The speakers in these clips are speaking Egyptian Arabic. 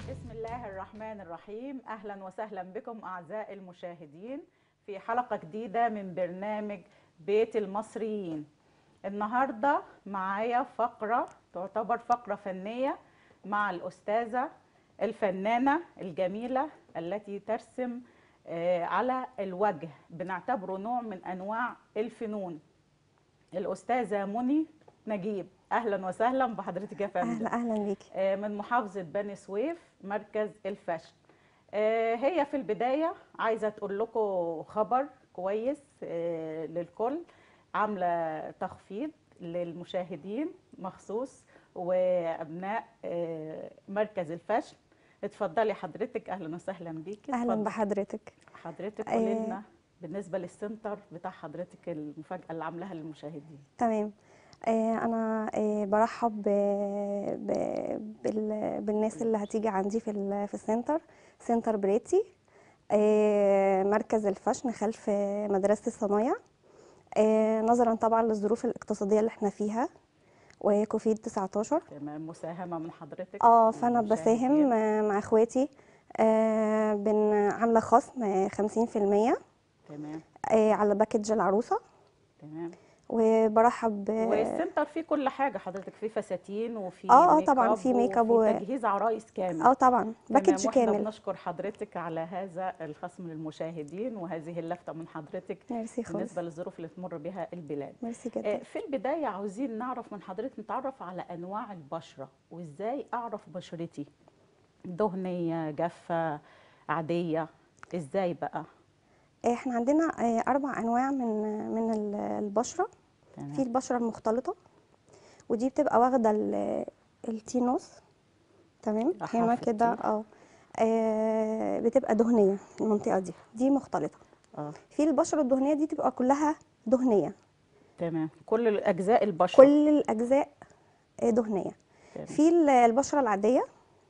بسم الله الرحمن الرحيم اهلا وسهلا بكم اعزائي المشاهدين في حلقه جديده من برنامج بيت المصريين النهارده معايا فقره تعتبر فقره فنيه مع الاستاذه الفنانه الجميله التي ترسم آه، على الوجه بنعتبره نوع من انواع الفنون الاستاذه مني نجيب اهلا وسهلا بحضرتك يا فندم اهلا اهلا بيكي آه، من محافظة بني سويف مركز الفشل آه، هي في البداية عايزة تقول لكم خبر كويس آه، للكل عاملة تخفيض للمشاهدين مخصوص وأبناء آه، مركز الفشل اتفضلي حضرتك أهلا وسهلا بيكي اهلا اتفضلي. بحضرتك حضرتك قولي آه، لنا بالنسبة للسنتر بتاع حضرتك المفاجأة اللي عاملاها للمشاهدين تمام آه انا آه برحب ب- ب- بال- بالناس اللي هتيجي عندي في ال- في السنتر سنتر بريتي آه مركز الفشن خلف مدرسة الصنايع آه نظرا طبعا للظروف الاقتصادية اللي احنا فيها وكوفيد 19 تمام مساهمة من حضرتك اه فانا والمشاهدين. بساهم آه، مع اخواتي آه بن عاملة خصم آه، 50% تمام آه على باكج العروسة تمام وبرحب ب- والسنتر فيه كل حاجه حضرتك فيه فساتين وفي آه، آه، ميك طبعاً اب في ميك اب وفي و- تجهيز عرايس كامل اه طبعا تمام، باكج واحنا كامل بنشكر حضرتك على هذا الخصم للمشاهدين وهذه اللفته من حضرتك ميرسي خالص بالنسبه للظروف اللي تمر بها البلاد ميرسي آه، جدا في البدايه عاوزين نعرف من حضرتك نتعرف على انواع البشره وازاي اعرف بشرتي دهنيه جافه عاديه ازاي بقى احنا عندنا آه، اربع انواع من من ال- البشره في تمام البشره المختلطه ودي بتبقى واخده ال- التينوس تمام يبقى هنا حرف كده التي. اه آه، بتبقى دهنيه المنطقه دي دي مختلطه اه في البشره الدهنيه دي تبقى كلها دهنيه تمام كل اجزاء البشره كل الاجزاء آه، دهنيه تمام. في ال- البشره العاديه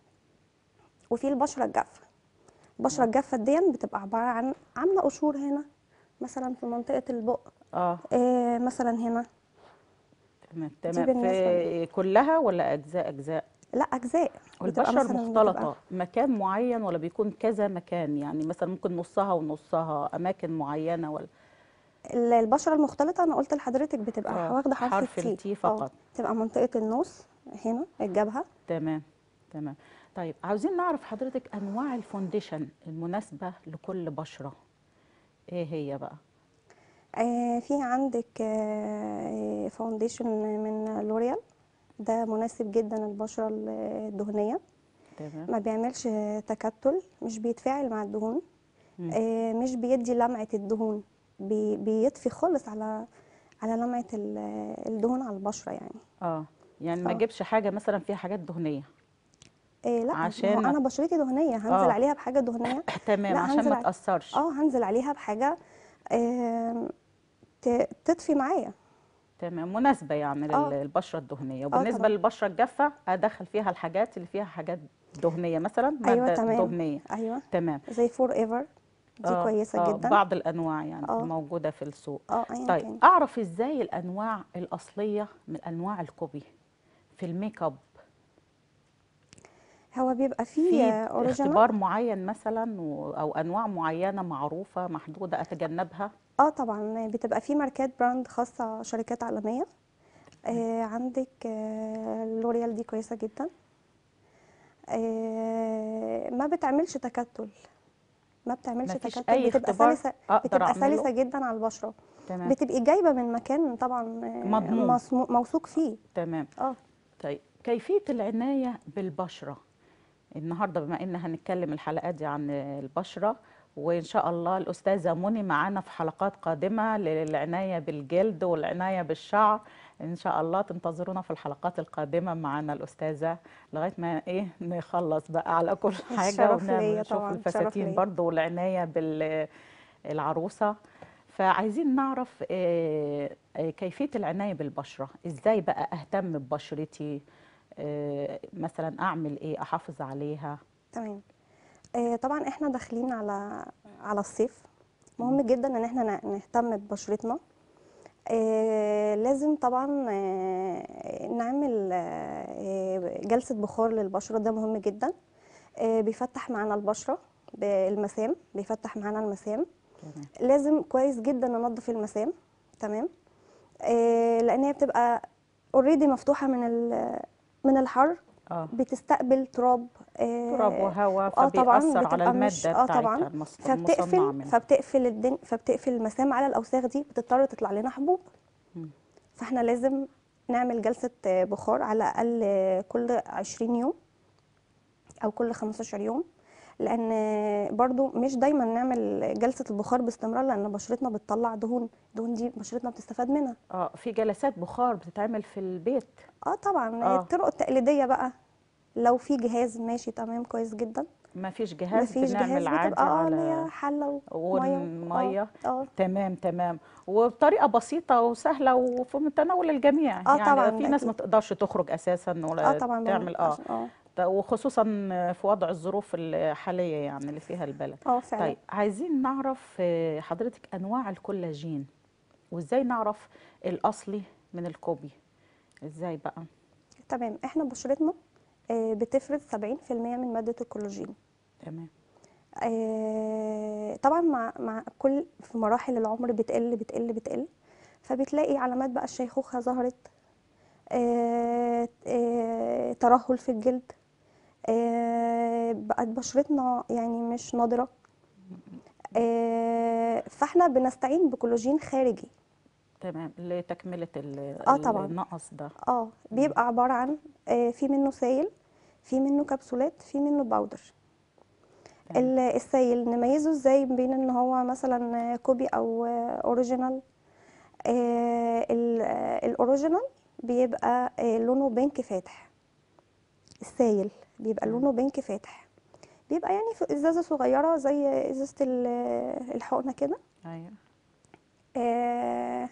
وفي البشره الجافه البشره الجافه دي بتبقى عباره عن عامله قشور هنا مثلا في منطقه البق اه آه مثلا هنا تمام دي تمام بالنسبة في كلها ولا اجزاء اجزاء لا اجزاء بتبقى والبشره مثلاً المختلطه بتبقى- مكان معين ولا بيكون كذا مكان يعني مثلا ممكن نصها ونصها اماكن معينه ولا ال- البشره المختلطه انا قلت لحضرتك بتبقى آه، واخده حرف, حرف التي التي آه، فقط. تبقى منطقه النص هنا الجبهه تمام تمام طيب عاوزين نعرف حضرتك انواع الفونديشن المناسبه لكل بشره ايه هي بقى آه في عندك آه فاونديشن من لوريال ده مناسب جدا للبشره الدهنيه تمام ما بيعملش تكتل مش بيتفاعل مع الدهون مم. آه مش بيدي لمعه الدهون بي بيطفي خالص على على لمعه ال- الدهون على البشره يعني اه يعني ما آه. اجيبش حاجه مثلا فيها حاجات دهنيه إيه لا عشان عشان ما- انا بشرتي دهنيه هنزل آه. عليها بحاجه دهنيه تمام لا، عشان هنزل ما ع- تاثرش اه هنزل عليها بحاجه آم، ت- تطفي معايا تمام مناسبة يعني آه. للبشرة الدهنية وبالنسبة طبعاً. للبشرة الجافة أدخل فيها الحاجات اللي فيها حاجات دهنية مثلا مادة ايوه تمام دهنية ايوه تمام زي فور ايفر دي آه، كويسه آه، جدا بعض الأنواع يعني آه. موجودة في السوق اه ايا طيب كان أعرف إزاي الأنواع الأصلية من أنواع الكوبي في الميك اب هو بيبقى في فيه اوريجينال اختبار معين مثلا و- أو أنواع معينة معروفة محدودة أتجنبها اه طبعا بتبقى فيه ماركات براند خاصه شركات عالميه آه عندك آه لوريال دي كويسه جدا آه ما بتعملش تكتل ما بتعملش مفيش تكتل أي بتبقى اختبار سلسه أقدر بتبقى أعمله سلسه جدا على البشره تمام بتبقي جايبه من مكان طبعا آه، مضمون. مصمو- موثوق فيه تمام اه طيب كيفية العناية بالبشرة النهاردة بما إن هنتكلم الحلقات دي عن البشرة وإن شاء الله الأستاذة منى معانا في حلقات قادمة للعناية بالجلد والعناية بالشعر إن شاء الله تنتظرونا في الحلقات القادمة معانا الأستاذة لغاية ما إيه نخلص بقى على كل حاجة الشرف ونعمل ليا نشوف طبعاً، شرف الفساتين ليا. برضو والعناية بالعروسة فعايزين نعرف آه، آه، كيفية العناية بالبشرة ازاي بقى اهتم ببشرتي آه، مثلا اعمل ايه احافظ عليها تمام آه طبعا احنا داخلين على على الصيف مهم جدا ان احنا ن- نهتم ببشرتنا آه لازم طبعا آه نعمل آه جلسة بخار للبشرة ده مهم جدا آه، بيفتح معانا البشره بالمسام بيفتح معانا المسام تمام لازم كويس جدا ننظف المسام تمام آه، لان هي بتبقى اوريدي مفتوحه من ال- من الحر اه بتستقبل تراب آه، تراب وهواء اه طبعا فبيأثر على بتبقى مش المادة اه بتاعتها طبعا المص- المصنعة فبتقفل منها فبتقفل الدن فبتقفل المسام على الاوساخ دي بتضطر تطلع لنا حبوب مم. فاحنا لازم نعمل جلسه آه، بخار على الاقل آه، كل 20 يوم او كل 15 يوم لان آه، برضو مش دايما نعمل جلسه البخار باستمرار لان بشرتنا بتطلع دهون الدهون دي بشرتنا بتستفاد منها اه في جلسات بخار بتتعمل في البيت اه طبعا آه. الطرق التقليديه بقى لو في جهاز ماشي تمام كويس جدا ما فيش جهاز مفيش بنعمل جهاز عادي بتبقى اه اللي على هي حله وميه والمية اه اه تمام تمام وبطريقة بسيطة وسهلة وفي متناول الجميع آه يعني طبعاً، في ده ناس ما أكيد. تقدرش تخرج أساسا ولا اه طبعا تعمل اه عشان- اه ط- وخصوصا في وضع الظروف الحالية يعني اللي فيها البلد اه فعلا طيب عايزين نعرف آه، حضرتك أنواع الكولاجين وإزاي نعرف الأصلي من الكوبي إزاي بقى تمام احنا بشرتنا آه، بتفرز 70% من ماده الكولاجين تمام آه، طبعا مع مع كل في مراحل العمر بتقل بتقل بتقل فبتلاقي علامات بقى الشيخوخه ظهرت آه، آه، ترهل في الجلد آه، بقت بشرتنا يعني مش نضره آه، فاحنا بنستعين بكولاجين خارجي تمام لتكملة ال- آه طبعاً. النقص ده اه بيبقى عباره عن آه، في منه سائل في منه كبسولات في منه باودر تمام. ال- السائل نميزه ازاي بين ان هو مثلا كوبي او اوريجينال آه، ال- آه، الاوريجينال بيبقى آه، لونه بينك فاتح السائل بيبقى مم. لونه بينك فاتح بيبقى يعني في ازازه صغيره زي ازازه ال- الحقنه كده أيوة آه،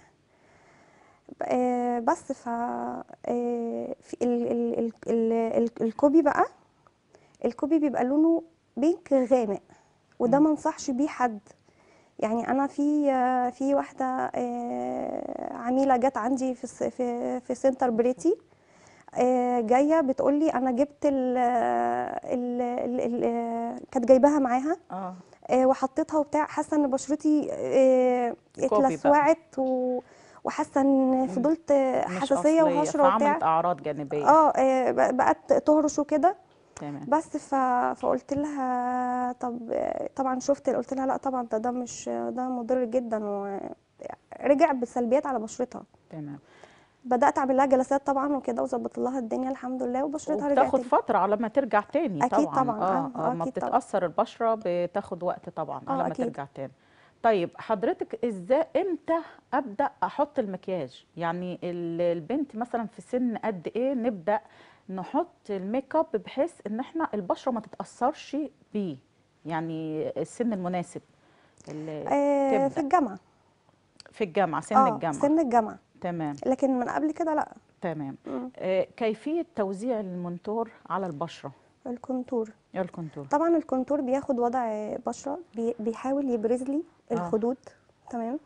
آه، بس ف آه، في ال ال ال ال ال الكوبي بقى الكوبي بيبقى لونه بينك غامق وده مم. ما انصحش بيه حد يعني انا في آه، في واحده آه، عميله جت عندي في الس- في في سنتر بريتي آه، جايه بتقول لي انا جبت ال ال ال ال كانت جايباها معاها اه آه، وحطيتها وبتاع حاسه ان بشرتي آه، كوبي بقى. اتلسوعت و- وحاسه ان فضلت آه، مش حساسيه أصلية وهشره فعملت وبتاع أعراض جانبية اه آه، ب- بقت تهرش وكده تمام بس ف... فقلت لها طب آه، طبعا شفت قلت لها لا طبعا ده ده مش ده مضر جدا ورجع بسلبيات على بشرتها تمام بدات اعمل لها جلسات طبعا وكده وظبط لها الدنيا الحمد لله وبشرتها رجعت وبتاخد تاني. فترة على ما ترجع تاني أكيد طبعا طبعاً، اه آه، اه ما أكيد طبعاً. بتتأثر البشرة بتاخد وقت طبعا آه، على ما أكيد. ترجع تاني طيب حضرتك ازاي امتى ابدا احط المكياج يعني ال- البنت مثلا في سن قد ايه نبدا نحط الميك اب بحيث ان احنا البشره ما تتاثرش بيه يعني السن المناسب اللي آه تبدأ. في الجامعه في الجامعه سن اه الجامعه سن الجامعه تمام لكن من قبل كده لا تمام مم. آه كيفيه توزيع المونتور على البشره الكونتور الكونتور طبعا الكونتور بياخد وضع بشره بي- بيحاول يبرز لي آه. الخدود تمام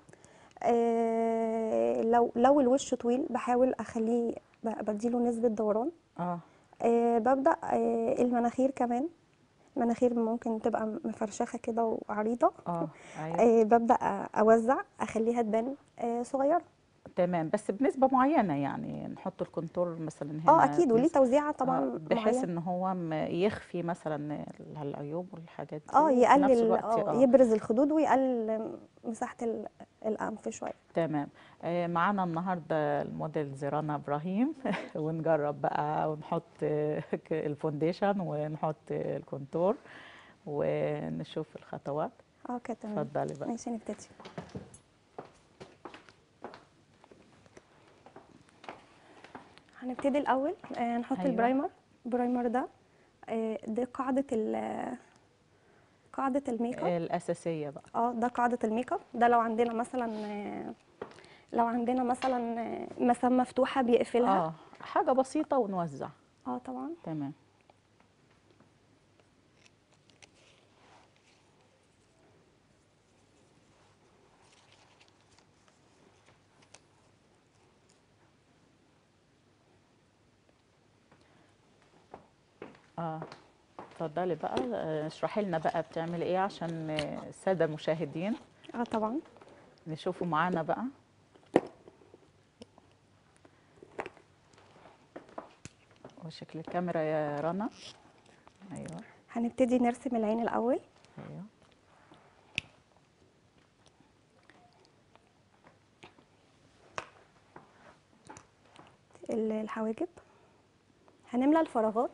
آه لو لو الوش طويل بحاول اخليه ب- بديله نسبه دوران اه آه ببدا آه المناخير كمان المناخير ممكن تبقى مفرشخه كده وعريضه اه ايوه آه ببدا اوزع اخليها تبان آه صغيره تمام بس بنسبة معينة يعني نحط الكونتور مثلا هنا اه اكيد وليه بنسبة- توزيعه طبعا آه، بحيث معينة. ان هو م- يخفي مثلا العيوب والحاجات دي اه وفي نفس يقلل الوقت اه اه يبرز الخدود ويقلل مساحه ال- الانف شويه تمام آه، معانا النهارده الموديل زيرانا ابراهيم ونجرب بقى ونحط آه، ك- الفونديشن ونحط آه، الكونتور ونشوف الخطوات اه كده تمام اتفضلي بقى ماشي نبتدي هنبتدي الاول آه نحط أيوة. البرايمر البرايمر ده آه دي قاعده ال قاعده الميك اب الأساسية بقى اه ده قاعده الميك اب ده لو عندنا مثلا آه لو عندنا مثلا آه، مسام مفتوحه بيقفلها اه حاجة بسيطة ونوزع اه طبعا تمام اه اتفضلي بقى آه، اشرحي لنا بقى بتعملي ايه عشان آه، الساده المشاهدين اه طبعا نشوفوا معانا بقى وشكل الكاميرا يا رنا ايوه هنبتدي نرسم العين الاول ايوه ال- الحواجب هنملى الفراغات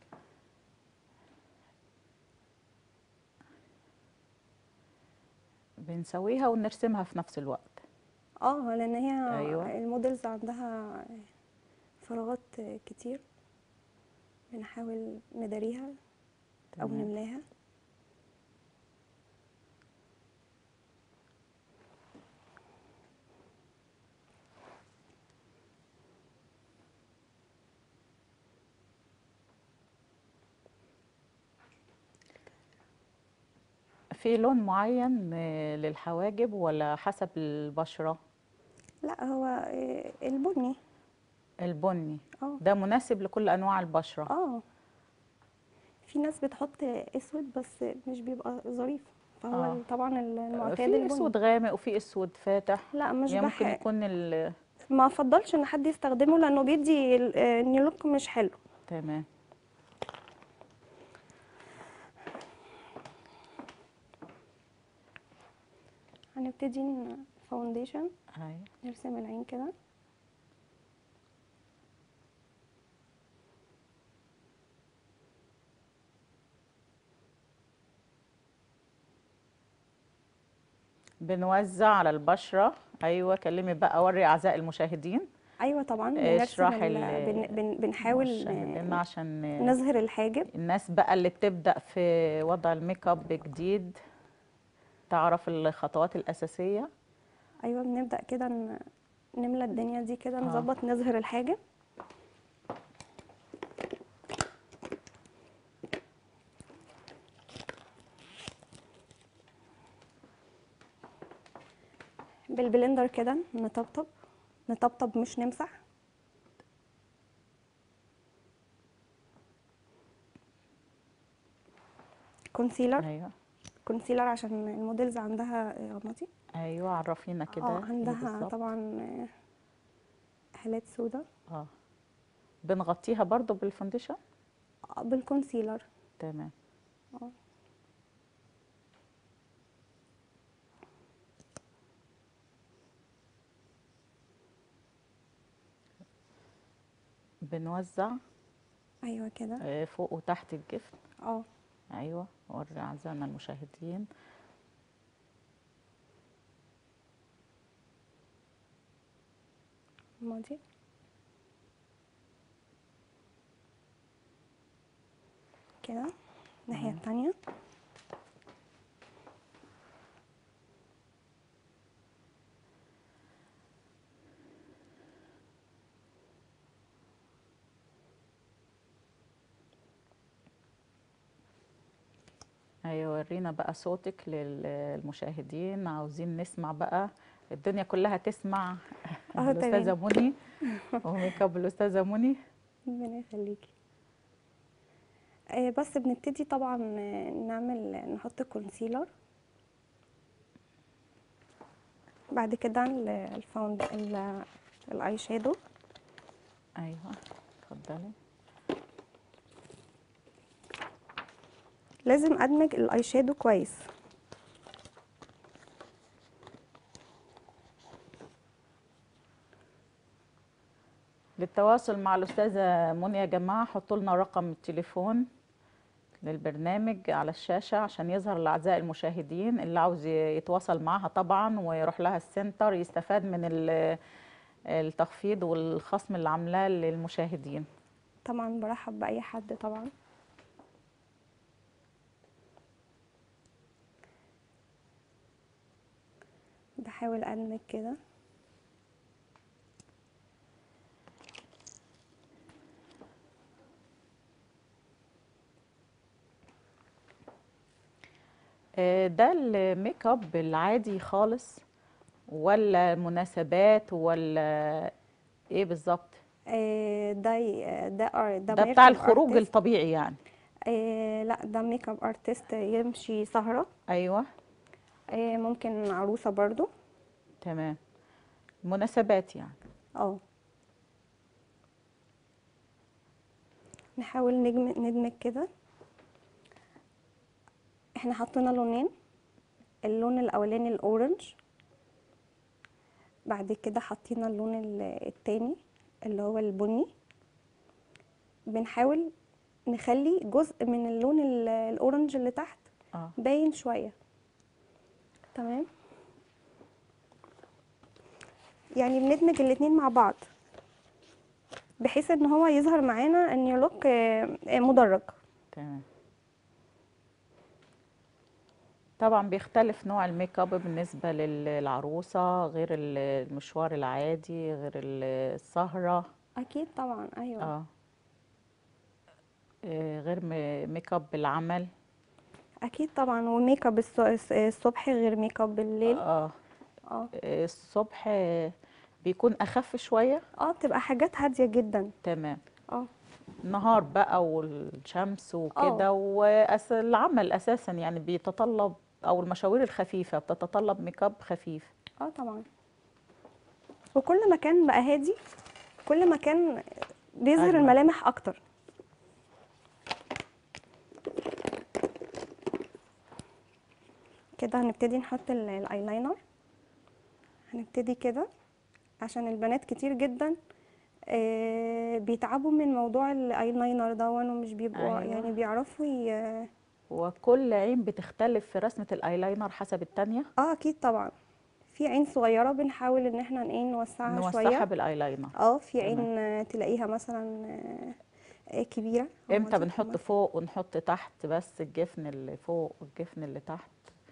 بنسويها ونرسمها في نفس الوقت اه لان هي أيوة. المودلز عندها فراغات كتير بنحاول نداريها او تمام. نملاها في لون معين آه، للحواجب ولا حسب البشرة لا هو آه، البني البني اه ده مناسب لكل انواع البشرة اه في ناس بتحط اسود بس مش بيبقى ظريف فهو آه. طبعا المعتاد في البني اسود غامق وفي اسود فاتح لا مش يعني بح... ممكن يكون ال- ما افضلش ان حد يستخدمه لانه بيدي ال- آه، ان لوك مش حلو تمام هنبتدي فاونديشن ايوه نرسم العين كده بنوزع على البشرة ايوه كلمي بقى وري اعزائي المشاهدين ايوه طبعا بنرسم اشرحي ال... ال- بن... بن... بنحاول المشاهدين آه، عشان نظهر الحاجب الناس بقى اللي بتبدأ في وضع الميك اب جديد تعرف الخطوات الأساسية ايوه بنبدا كده ن... نملى الدنيا دي كده آه. نظبط نظهر الحاجب بالبلندر كده نطبطب نطبطب مش نمسح كونسيلر أيوه كونسيلر عشان الموديلز عندها غماضي أيوه عرفينا كده اه إيه عندها بالظبط. طبعا آه، هالات سودا اه بنغطيها برضو بالفونديشن آه، بالكونسيلر تمام اه بنوزع ايوه كده آه، فوق وتحت الجفن اه أيوه وري أعزائنا المشاهدين ماضي كده الناحية تمام. التانية أيوه ورينا بقى صوتك للمشاهدين عاوزين نسمع بقى الدنيا كلها تسمع اه الأستاذة تمام منى وميك اب الأستاذة منى ربنا يخليكي آه، بس بنبتدي طبعا آه، نعمل نحط كونسيلر بعد كده ال- الفاوند ال- الاي شادو أيوه اتفضلي لازم ادمج الاي شادو كويس للتواصل مع الأستاذة منى يا جماعة حطوا لنا رقم التليفون للبرنامج على الشاشة عشان يظهر لأعزائي المشاهدين اللي عاوز يتواصل معاها طبعا ويروح لها السنتر يستفاد من ال- التخفيض والخصم اللي عاملاه للمشاهدين طبعا برحب باي حد طبعا بحاول ادمج كده آه، ده الميك اب العادي خالص ولا مناسبات ولا ايه بالظبط آه، ده ي- ده ار- ده ده ميك بتاع اب الخروج artist. الطبيعي يعني آه لا ده ميك اب ارتست يمشي سهرة ايوه آه ممكن عروسة برضو تمام مناسبات يعني اه نحاول نجم ندمج كده احنا حطينا لونين اللون الاولاني الاورنج بعد كده حطينا اللون ال- التاني اللي هو البني بنحاول نخلي جزء من اللون ال- الاورنج اللي تحت اه باين شوية تمام يعني بندمج الاتنين مع بعض بحيث ان هو يظهر معانا ان لوك مدرج تمام طبعا بيختلف نوع الميك اب بالنسبة لل- للعروسة غير ال- المشوار العادي غير ال- السهرة اكيد طبعا ايوه اه آه، غير م- ميك اب بالعمل اكيد طبعا وميك اب الص- الص- الصبح غير ميك اب بالليل اه اه آه، الصبح آه، بيكون اخف شوية اه بتبقى حاجات هادية جدا تمام اه النهار بقى والشمس وكده والعمل اساسا يعني بيتطلب او المشاوير الخفيفة بتتطلب ميك اب خفيف اه طبعا وكل ما كان بقى هادي كل ما كان بيظهر أجمل. الملامح اكتر كده هنبتدي نحط ال- الايلاينر هنبتدي كده عشان البنات كتير جدا آه، بيتعبوا من موضوع الايلاينر ده ومش بيبقوا أيوة. يعني بيعرفوا ي- وكل عين بتختلف في رسمة الايلاينر حسب التانية اه اكيد طبعا في عين صغيره بنحاول ان احنا ايه نوسعها نوسعها شويه بالايلاينر اه في تمام. عين آه، تلاقيها مثلا آه، آه، كبيره أو امتى دي بنحط كمان. فوق ونحط تحت بس الجفن اللي فوق والجفن اللي تحت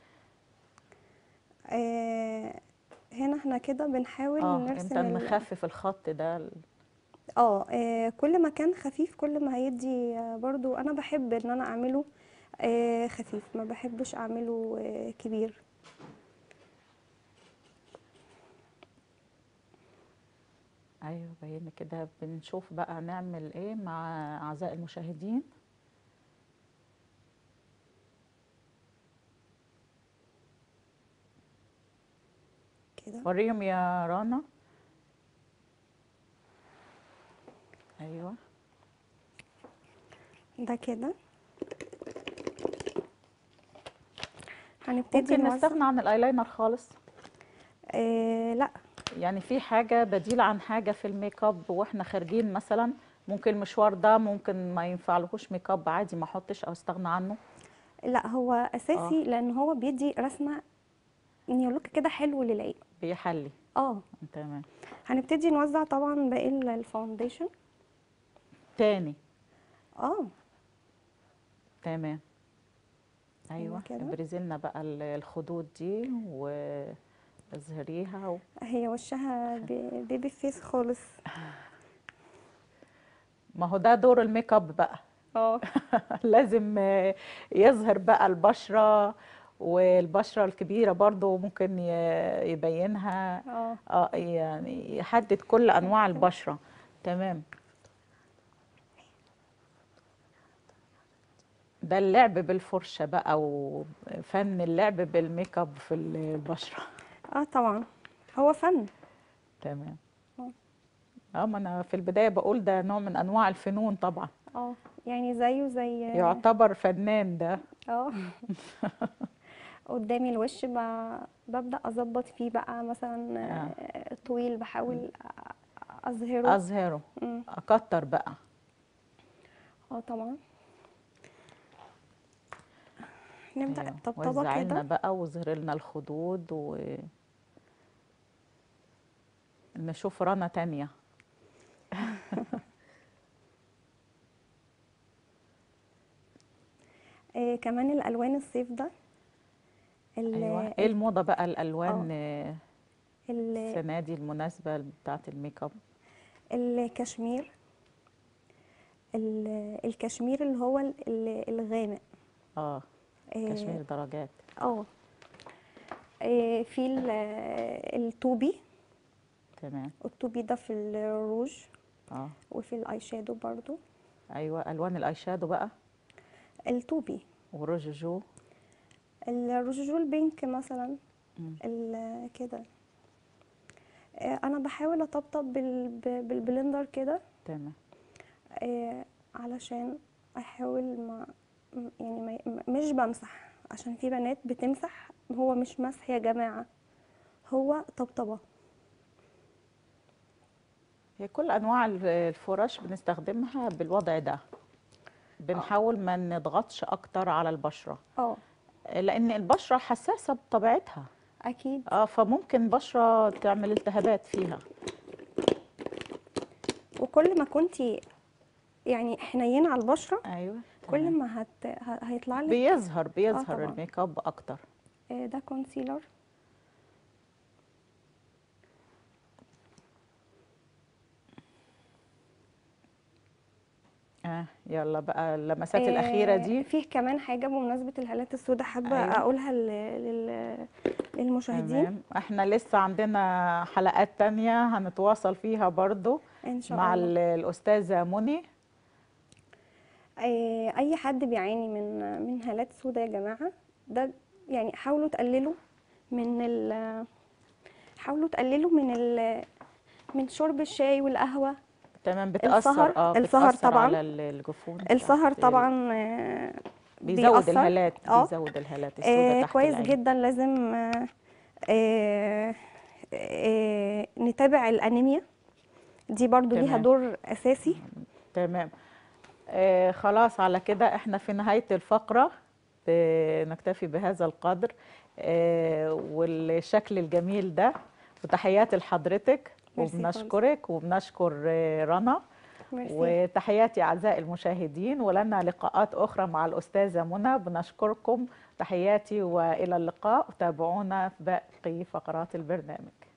آه هنا احنا كده بنحاول اه نرسم امتى ال- نخفف الخط ده ال- اه آه، كل ما كان خفيف كل ما هيدي آه، برضو انا بحب ان انا اعمله آه خفيف ما بحبش اعمله آه كبير ايوه باين كده بنشوف بقى نعمل ايه مع اعزائي المشاهدين كده وريهم يا رنا ايوه ده كده هنبتدي ممكن نوزع نستغنى عن الايلاينر خالص آه لا يعني في حاجة بديلة عن حاجة في الميك اب واحنا خارجين مثلا ممكن المشوار ده ممكن ما ينفعلهوش ميك اب عادي ما احطش او استغنى عنه لا هو اساسي لان هو بيدي رسمه نيولوك كده حلو للعين بيحلي اه تمام هنبتدي نوزع طبعا باقي ال- الفاونديشن تاني اه تمام ايوه كده. ابرزي لنا بقى ال- الخدود دي واظهريها و... هي وشها بي- بيبي فيس خالص ما هو ده دور الميك اب بقى اه لازم آه، يظهر بقى البشرة والبشرة الكبيرة برضو ممكن ي- يبينها اه اه يعني يحدد كل انواع البشرة تمام ده اللعب بالفرشة بقى وفن اللعب بالميك اب في البشرة اه طبعا هو فن تمام آه. اه ما انا في البداية بقول ده نوع من انواع الفنون طبعا اه يعني زيه زي يعتبر فنان ده اه قدامي الوش ب- ببدأ اظبط فيه بقى مثلا آه، طويل بحاول أ- اظهره اظهره مم. اكتر بقى اه طبعا نبدأ أيوة. الطبطبة وزعي لنا كده بقى واظهري لنا الخدود و نشوف رنا تانية آه كمان الالوان الصيف ده ال- ايوه ايه الموضة بقى الالوان آه، ال- السنة دي المناسبة بتاعت الميك اب الكشمير ال- الكشمير اللي هو ال- ال- الغامق اه آه، كشمير درجات اه آه، في ال- الطوبي تمام الطوبي ده في الروج اه وفي الاي شادو برضو ايوه الوان الاي شادو بقى الطوبي ورججو الرجول بينك مثلا مم. ال- كده آه، انا بحاول اطبطب بال- ب- بالبلندر كده تمام آه، علشان احاول ما م- يعني ما ي- م- مش بمسح عشان في بنات بتمسح هو مش مسح يا جماعة هو طبطبة هي كل انواع ال- الفرش بنستخدمها بالوضع ده بنحاول ما نضغطش اكتر على البشره اه لان البشره حساسه بطبيعتها اكيد اه فممكن بشره تعمل التهابات فيها وكل ما كنتي يعني حنينة على البشرة ايوه كل تمام. ما هت... ه- هيطلع لك بيظهر بيظهر طبعاً. الميك اب اكتر آه، ده كونسيلر اه يلا بقى اللمسات آه، الاخيره دي فيه كمان حاجة بمناسبة الهالات السوداء حابة أيوة. أقولها لل... لل... للمشاهدين تمام احنا لسه عندنا حلقات تانية هنتواصل فيها برضو إن شاء مع الله ال- الأستاذة منى آه، أي حد بيعاني من من هالات سوداء يا جماعة ده يعني حاولوا تقللوا من ال حاولوا تقللوا من ال من شرب الشاي والقهوة تمام بتأثر السهر- اه السهر بتأثر طبعاً. على ال- الجفون السهر بتاعت- طبعا آه، بيزود بيأثر. الهالات اه بيزود الهالات السوداء آه تحت كويس العين جدا لازم آه آه آه نتابع الأنيميا دي برضو ليها تمام. دور أساسي تمام آه خلاص على كده احنا في نهاية الفقرة نكتفي بهذا القدر آه والشكل الجميل ده وتحياتي لحضرتك ميرسي خالص. وبنشكرك وبنشكر آه، رنا ميرسي وتحياتي أعزائي المشاهدين ولنا لقاءات أخرى مع الأستاذة منى بنشكركم تحياتي وإلى اللقاء تابعونا في باقي فقرات البرنامج